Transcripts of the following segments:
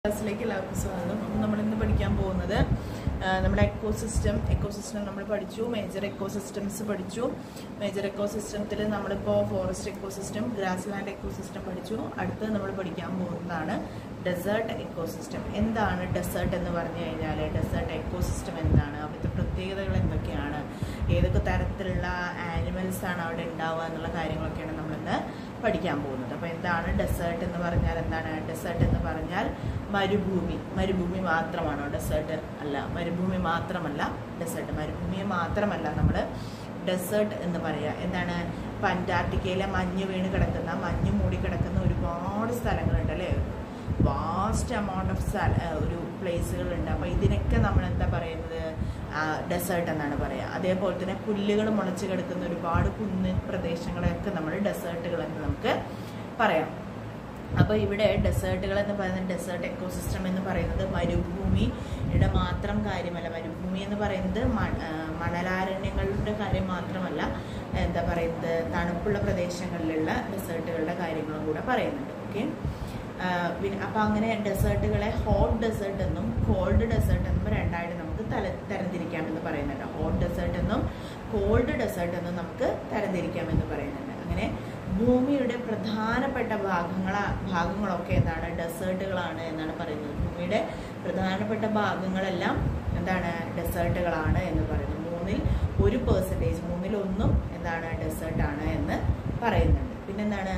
ക്ലാസ്സിലേക്ക് എല്ലാവർക്കും സ്വാഗതം അപ്പം നമ്മൾ ഇന്ന് പഠിക്കാൻ പോകുന്നത് ആ, നമ്മുടെ എക്കോസിസ്റ്റം എക്കോസിസ്റ്റം നമ്മൾ പഠിച്ചു മേജർ എക്കോസിസ്റ്റംസ് പഠിച്ചു മേജർ എക്കോസിസ്റ്റത്തിൽ നമ്മളിപ്പോൾ forest ecosystem grassland ecosystem പഠിച്ചു അടുത്ത് നമ്മൾ പഠിക്കാൻ പോകുന്നതാണ് ഡെസേർട്ട് എക്കോസിസ്റ്റം എന്താണ് ഡെസേർട്ട് എന്ന് പറഞ്ഞു കഴിഞ്ഞാൽ ഡെസേർട്ട് എക്കോസിസ്റ്റം എന്താണ് അവിടുത്തെ പ്രത്യേകതകൾ എന്തൊക്കെയാണ് ഏതൊക്കെ തരത്തിലുള്ള ആനിമൽസ് ആണ് അവിടെ ഉണ്ടാവുക എന്നുള്ള കാര്യങ്ങളൊക്കെയാണ് നമ്മളിന്ന് പഠിക്കാൻ പോകുന്നത് അപ്പോൾ എന്താണ് ഡെസേർട്ട് എന്ന് പറഞ്ഞാൽ എന്താണ് ഡെസേർട്ട് എന്ന് പറഞ്ഞാൽ മരുഭൂമി മരുഭൂമി മാത്രമാണോ ഡെസേർട്ട് അല്ല മരുഭൂമി മാത്രമല്ല ഡെസേർട്ട് മരുഭൂമിയെ മാത്രമല്ല നമ്മൾ ഡെസേർട്ട് എന്ന് പറയുക എന്താണ് ഇപ്പം അന്റാർട്ടിക്കയിലെ മഞ്ഞ് വീണ് കിടക്കുന്ന മഞ്ഞ് മൂടി കിടക്കുന്ന ഒരുപാട് സ്ഥലങ്ങളുണ്ട് അല്ലേ വാസ്റ്റ് എമൗണ്ട് ഓഫ് സ്ഥല ഒരു പ്ലേസുകളുണ്ട് അപ്പോൾ ഇതിനൊക്കെ നമ്മൾ എന്താ പറയുന്നത് ഡെസേർട്ട് എന്നാണ് പറയുക അതേപോലെ തന്നെ പുല്ലുകൾ മുളച്ച് കിടക്കുന്ന ഒരുപാട് കുന്ന് പ്രദേശങ്ങളെയൊക്കെ നമ്മൾ ഡെസേർട്ടുകൾ എന്ന് നമുക്ക് പറയാം അപ്പോൾ ഇവിടെ ഡെസേർട്ടുകൾ എന്ന് പറയുന്നത് ഡെസേർട്ട് എക്കോസിസ്റ്റം എന്ന് പറയുന്നത് മരുഭൂമിയുടെ മാത്രം കാര്യമല്ല മരുഭൂമി എന്ന് പറയുന്നത് മ- ആ, മണലാരണ്യങ്ങളുടെ കാര്യം മാത്രമല്ല എന്താ പറയുന്നത് തണുപ്പുള്ള പ്രദേശങ്ങളിലുള്ള ഡെസേർട്ടുകളുടെ കാര്യങ്ങളും കൂടെ പറയുന്നുണ്ട് ഓക്കെ പിന്നെ അപ്പോൾ അങ്ങനെ ഡെസേർട്ടുകളെ ഹോട്ട് ഡെസേർട്ട് എന്നും കോൾഡ് ഡെസേർട്ട് എന്നും രണ്ടായിട്ട് നമുക്ക് തല തരംതിരിക്കാമെന്ന് പറയുന്നുണ്ട് ഹോട്ട് ഡെസേർട്ട് എന്നും കോൾഡ് ഡെസേർട്ട് എന്നും നമുക്ക് തരംതിരിക്കാമെന്ന് പറയുന്നുണ്ട് അങ്ങനെ ഭൂമിയുടെ പ്രധാനപ്പെട്ട ഭാഗങ്ങള ഭാഗങ്ങളൊക്കെ എന്താണ് ഡെസേർട്ടുകളാണ് എന്നാണ് പറയുന്നത് ഭൂമിയുടെ പ്രധാനപ്പെട്ട ഭാഗങ്ങളെല്ലാം എന്താണ് ഡെസേർട്ടുകളാണ് എന്ന് പറയുന്നു മൂന്നിൽ ഒരു പേഴ്സൻറ്റേജ് മൂന്നിൽ ഒന്നും എന്താണ് ഡെസേർട്ടാണ് എന്ന് പറയുന്നുണ്ട് പിന്നെന്താണ്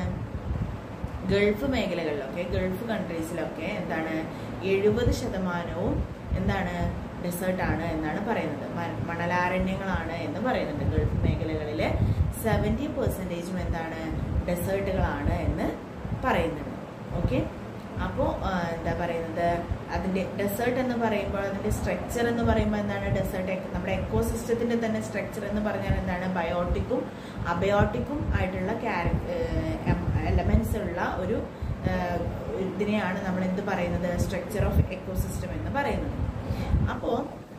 ഗൾഫ് മേഖലകളിലൊക്കെ ഗൾഫ് കൺട്രീസിലൊക്കെ എന്താണ് എഴുപത് ശതമാനവും എന്താണ് ഡെസേർട്ടാണ് എന്നാണ് പറയുന്നത് മ- മണലാരണ്യങ്ങളാണ് എന്ന് പറയുന്നുണ്ട് ഗൾഫ് മേഖലകളിലെ സെവൻറ്റി പെർസെൻറ്റേജും എന്താണ് ഡെസേർട്ടുകളാണ് എന്ന് പറയുന്നുണ്ട് ഓക്കെ അപ്പോൾ എന്താ പറയുന്നത് അതിൻ്റെ ഡെസേർട്ട് എന്ന് പറയുമ്പോൾ അതിൻ്റെ സ്ട്രക്ചർ എന്ന് പറയുമ്പോൾ എന്താണ് ഡെസേർട്ട് നമ്മുടെ എക്കോസിസ്റ്റത്തിൻ്റെ തന്നെ സ്ട്രക്ചർ എന്ന് പറഞ്ഞാൽ എന്താണ് ബയോട്ടിക്കും അബയോട്ടിക്കും ആയിട്ടുള്ള ക്യാര എലമെൻസ് ഉള്ള ഒരു ഏഹ്, ഇതിനെയാണ് നമ്മൾ എന്ത് പറയുന്നത് സ്ട്രക്ചർ ഓഫ് എക്കോസിസ്റ്റം എന്ന് പറയുന്നത് അപ്പോൾ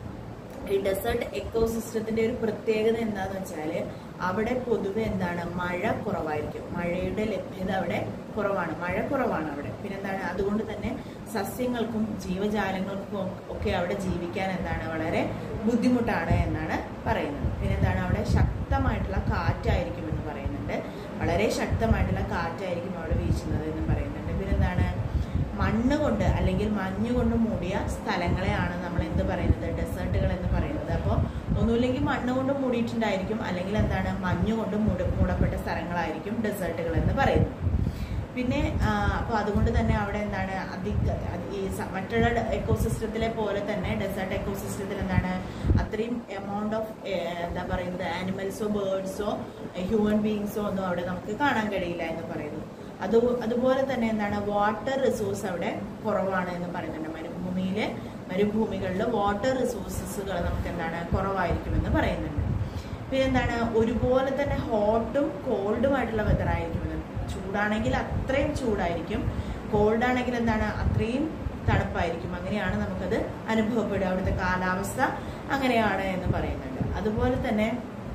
ഈ ഡെസേർട്ട് എക്കോസിസ്റ്റത്തിന്റെ ഒരു പ്രത്യേകത എന്താന്ന് വെച്ചാൽ അവിടെ പൊതുവെ എന്താണ് മഴ കുറവായിരിക്കും മഴയുടെ ലഭ്യത അവിടെ കുറവാണ് മഴ കുറവാണ് അവിടെ പിന്നെന്താണ് അതുകൊണ്ട് തന്നെ സസ്യങ്ങൾക്കും ജീവജാലങ്ങൾക്കും ഒക്കെ അവിടെ ജീവിക്കാൻ എന്താണ് വളരെ ബുദ്ധിമുട്ടാണ് എന്നാണ് പറയുന്നത് പിന്നെന്താണ് അവിടെ ശക്തമായിട്ടുള്ള കാറ്റായിരിക്കും എന്ന് പറയുന്നുണ്ട് വളരെ ശക്തമായിട്ടുള്ള കാറ്റായിരിക്കും അവിടെ വീശുന്നത് എന്ന് പറയുന്നുണ്ട് പിന്നെന്താണ് മണ്ണ് കൊണ്ട് അല്ലെങ്കിൽ മഞ്ഞ് കൊണ്ട് മൂടിയ സ്ഥലങ്ങളെയാണ് നമ്മൾ എന്ത് പറയുന്നത് ഡെസേർട്ടുകൾ എന്ന് പറയുന്നത് അപ്പോൾ ഒന്നുമില്ലെങ്കിൽ മണ്ണ് കൊണ്ട് മൂടിയിട്ടുണ്ടായിരിക്കും അല്ലെങ്കിൽ എന്താണ് മഞ്ഞ് കൊണ്ട് മൂട മൂടപ്പെട്ട സ്ഥലങ്ങളായിരിക്കും ഡെസേർട്ടുകൾ എന്ന് പറയുന്നത് പിന്നെ അപ്പോൾ അതുകൊണ്ട് തന്നെ അവിടെ എന്താണ് അധിക അത് ഈ സ- മറ്റുള്ള എക്കോസിസ്റ്റത്തിലെ പോലെ തന്നെ ഡെസേർട്ട് എക്കോസിസ്റ്റത്തിൽ എന്താണ് അത്രയും എമൗണ്ട് ഓഫ് എന്താ പറയുന്നത് ആനിമൽസോ ബേർഡ്സോ ഹ്യൂമൻ ബീങ്സോ ഒന്നും അവിടെ നമുക്ക് കാണാൻ കഴിയില്ല എന്ന് പറയുന്നു അത് അതുപോലെ തന്നെ എന്താണ് വാട്ടർ റിസോഴ്സ് അവിടെ കുറവാണ് എന്ന് പറയുന്നുണ്ട് മരുഭൂമിയിലെ മരുഭൂമികളിൽ വാട്ടർ റിസോഴ്സസുകൾ നമുക്ക് എന്താണ് കുറവായിരിക്കുമെന്ന് പറയുന്നുണ്ട് പിന്നെ എന്താണ് ഒരുപോലെ തന്നെ ഹോട്ടും കോൾഡുമായിട്ടുള്ള വെതർ ആയിരിക്കുമെന്ന് ചൂടാണെങ്കിൽ അത്രയും ചൂടായിരിക്കും കോൾഡ് ആണെങ്കിൽ എന്താണ് അത്രയും തണുപ്പായിരിക്കും അങ്ങനെയാണ് നമുക്കത് അനുഭവപ്പെടുക അവിടുത്തെ കാലാവസ്ഥ അങ്ങനെയാണ് എന്ന് പറയുന്നുണ്ട് അതുപോലെ തന്നെ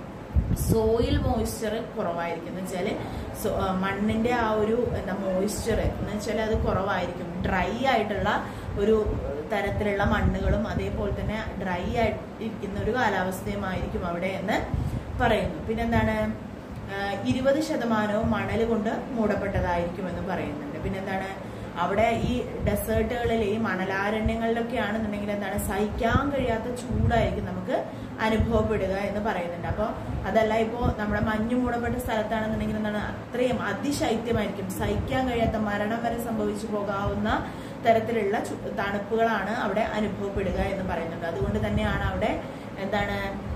സോയിൽ മോയ്സ്ചർ കുറവായിരിക്കും എന്ന് വെച്ചാൽ മണ്ണിന്റെ ആ ഒരു എന്താ മോയ്സ്ചർ എന്ന് വെച്ചാൽ അത് കുറവായിരിക്കും ഡ്രൈ ആയിട്ടുള്ള ഒരു തരത്തിലുള്ള മണ്ണുകളും അതേപോലെ തന്നെ ഡ്രൈ ആയിട്ടിരിക്കുന്ന ഒരു കാലാവസ്ഥയുമായിരിക്കും അവിടെ എന്ന് പറയുന്നു പിന്നെന്താണ് ഇരുപത് ശതമാനവും മണൽ കൊണ്ട് മൂടപ്പെട്ടതായിരിക്കും എന്ന് പറയുന്നുണ്ട് പിന്നെന്താണ് അവിടെ ഈ ഡെസേർട്ടുകളിൽ ഈ മണലാരണ്യങ്ങളിലൊക്കെ ആണെന്നുണ്ടെങ്കിൽ എന്താണ് സഹിക്കാൻ കഴിയാത്ത ചൂടായിരിക്കും നമുക്ക് അനുഭവപ്പെടുക എന്ന് പറയുന്നുണ്ട് അപ്പോൾ അതല്ല ഇപ്പോൾ നമ്മുടെ മഞ്ഞ് മൂടപ്പെട്ട സ്ഥലത്താണെന്നുണ്ടെങ്കിൽ എന്താണ് അത്രയും അതിശൈത്യമായിരിക്കും സഹിക്കാൻ കഴിയാത്ത മരണം വരെ സംഭവിച്ചു പോകാവുന്ന തരത്തിലുള്ള ചു- തണുപ്പുകളാണ് അവിടെ അനുഭവപ്പെടുക എന്ന് പറയുന്നുണ്ട് അതുകൊണ്ട് തന്നെയാണ് അവിടെ എന്താണ്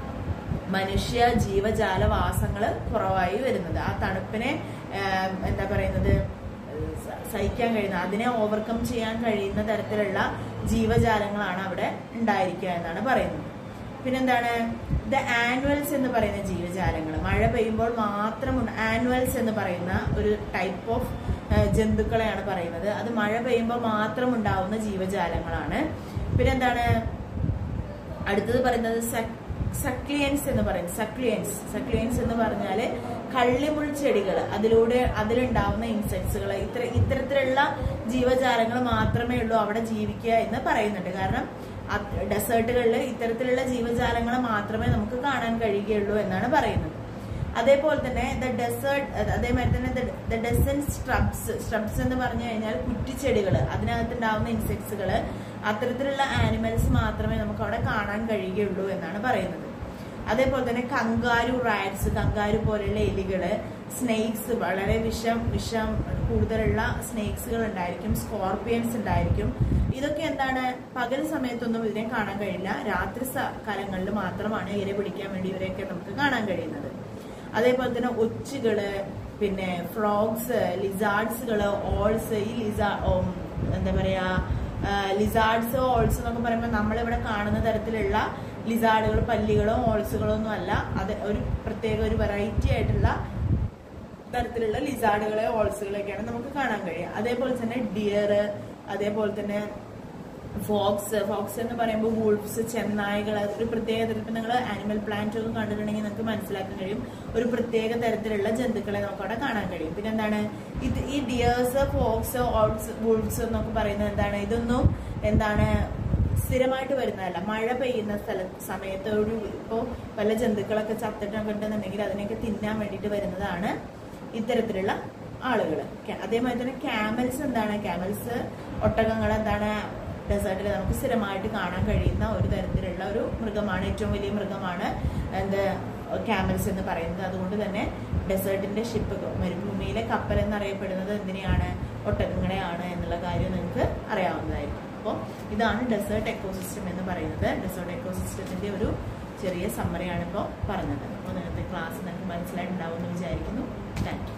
മനുഷ്യ ജീവജാലവാസങ്ങൾ കുറവായി വരുന്നത് ആ തണുപ്പിനെ ആം, എന്താ പറയുന്നത് സ- സഹിക്കാൻ കഴിയുന്ന അതിനെ ഓവർകം ചെയ്യാൻ കഴിയുന്ന തരത്തിലുള്ള ജീവജാലങ്ങളാണ് അവിടെ ഉണ്ടായിരിക്കുക എന്നാണ് പറയുന്നത് പിന്നെന്താണ് ദ ആനുവൽസ് എന്ന് പറയുന്ന ജീവജാലങ്ങൾ മഴ പെയ്യുമ്പോൾ മാത്രം ആനുവൽസ് എന്ന് പറയുന്ന ഒരു ടൈപ്പ് ഓഫ് ജന്തുക്കളെയാണ് പറയുന്നത് അത് മഴ പെയ്യുമ്പോൾ മാത്രം ഉണ്ടാവുന്ന ജീവജാലങ്ങളാണ് പിന്നെന്താണ് അടുത്തത് പറയുന്നത് സക്ലിയൻസ് എന്ന് പറയും സക്ലിയൻസ് സക്ലിയൻസ് എന്ന് പറഞ്ഞാല് കള്ളിമുൾ ചെടികൾ അതിലൂടെ അതിലുണ്ടാവുന്ന ഇൻസെക്ട്സുകൾ ഇത്ര ഇത്തരത്തിലുള്ള ജീവജാലങ്ങൾ മാത്രമേ ഉള്ളൂ അവിടെ ജീവിക്കുക എന്ന് പറയുന്നുണ്ട് കാരണം ഡെസേർട്ടുകളിൽ ഇത്തരത്തിലുള്ള ജീവജാലങ്ങൾ മാത്രമേ നമുക്ക് കാണാൻ കഴിയുകയുള്ളൂ എന്നാണ് പറയുന്നത് അതേപോലെ തന്നെ ദ ഡെസേർട്ട് അതേമാതിരി തന്നെ ദ ഡെസൻ സ്ട്രബ്സ് സ്ട്രബ്സ് എന്ന് പറഞ്ഞു കഴിഞ്ഞാൽ കുറ്റിച്ചെടികൾ അതിനകത്തുണ്ടാവുന്ന ഇൻസെക്ട്സുകൾ അത്തരത്തിലുള്ള ആനിമൽസ് മാത്രമേ നമുക്ക് അവിടെ കാണാൻ കഴിയുകയുള്ളൂ എന്നാണ് പറയുന്നത് അതേപോലെ തന്നെ കങ്കാരു റാറ്റ്സ് കങ്കാരു പോലെയുള്ള എലികള് സ്നേക്സ് വളരെ വിഷം വിഷം കൂടുതലുള്ള സ്നേക്സുകൾ ഉണ്ടായിരിക്കും സ്കോർപ്പിയൻസ് ഉണ്ടായിരിക്കും ഇതൊക്കെ എന്താണ് പകൽ സമയത്തൊന്നും ഇതിനെ കാണാൻ കഴിയില്ല രാത്രി സ- കാലങ്ങളിൽ മാത്രമാണ് ഇര പിടിക്കാൻ വേണ്ടി ഇവരെയൊക്കെ നമുക്ക് കാണാൻ കഴിയുന്നത് അതേപോലെ തന്നെ ഒച്ചുകള് പിന്നെ ഫ്രോഗ്സ് ലിസാർഡ്സുകള് ഓൾസ് ഈ ലിസാ ഉം, എന്താ പറയാ ലിസാർഡ്സ് ഓൾസ് എന്നൊക്കെ പറയുമ്പോൾ നമ്മളിവിടെ കാണുന്ന തരത്തിലുള്ള ലിസാർഡുകൾ പല്ലികളോ ഓൾസുകളോ ഒന്നും അല്ല അത് ഒരു പ്രത്യേക ഒരു വെറൈറ്റി ആയിട്ടുള്ള തരത്തിലുള്ള ലിസാർഡുകളെ ഓൾസുകളൊക്കെയാണ് നമുക്ക് കാണാൻ കഴിയുക അതേപോലെ തന്നെ ഡിയർ അതേപോലെ തന്നെ ഫോക്സ് ഫോക്സ് എന്ന് പറയുമ്പോൾ വൂൾഫ്സ് ചെന്നായകൾ ഒരു പ്രത്യേക തരത്തിൽ നിങ്ങൾ ആനിമൽ പ്ലാന്റ് ഒക്കെ കണ്ടിട്ടുണ്ടെങ്കിൽ നിങ്ങൾക്ക് മനസ്സിലാക്കാൻ കഴിയും ഒരു പ്രത്യേക തരത്തിലുള്ള ജന്തുക്കളെ നമുക്ക് അവിടെ കാണാൻ കഴിയും പിന്നെ എന്താണ് ഇത് ഈ ഡിയേഴ്സ് ഫോക്സ് ഓൾസ് വൂൾഫ്സ് എന്നൊക്കെ പറയുന്നത് എന്താണ് ഇതൊന്നും എന്താണ് സ്ഥിരമായിട്ട് വരുന്നതല്ല മഴ പെയ്യുന്ന സ്ഥല സമയത്തോട് ഇപ്പോൾ പല ജന്തുക്കളൊക്കെ ചത്തിട്ടൊക്കെ ഉണ്ടെന്നുണ്ടെങ്കിൽ അതിനൊക്കെ തിന്നാൻ വേണ്ടിയിട്ട് വരുന്നതാണ് ഇത്തരത്തിലുള്ള ആളുകൾ അതേമാതിരി തന്നെ ക്യാമൽസ് എന്താണ് ക്യാമൽസ് ഒട്ടകങ്ങൾ എന്താണ് ഡെസേർട്ടിൽ നമുക്ക് സ്ഥിരമായിട്ട് കാണാൻ കഴിയുന്ന ഒരു തരത്തിലുള്ള ഒരു മൃഗമാണ് ഏറ്റവും വലിയ മൃഗമാണ് എന്ത് ക്യാമൽസ് എന്ന് പറയുന്നത് അതുകൊണ്ട് തന്നെ ഡെസേർട്ടിന്റെ ഷിപ്പ് മരുഭൂമിയിലെ കപ്പൽ എന്നറിയപ്പെടുന്നത് എന്തിനെയാണ് ഒട്ടകങ്ങളെയാണ് എന്നുള്ള കാര്യം നിങ്ങൾക്ക് അറിയാവുന്നതായിരിക്കും അപ്പോൾ ഇതാണ് ഡെസേർട്ട് എക്കോസിസ്റ്റം എന്ന് പറയുന്നത് ഡെസേർട്ട് എക്കോസിസ്റ്റത്തിന്റെ ഒരു ചെറിയ സമ്മറിയാണ് ഇപ്പോൾ പറഞ്ഞത് അപ്പോൾ നിങ്ങൾക്ക് ക്ലാസ് നിങ്ങൾക്ക് മനസ്സിലായിട്ടുണ്ടാവും എന്ന് വിചാരിക്കുന്നു താങ്ക് യു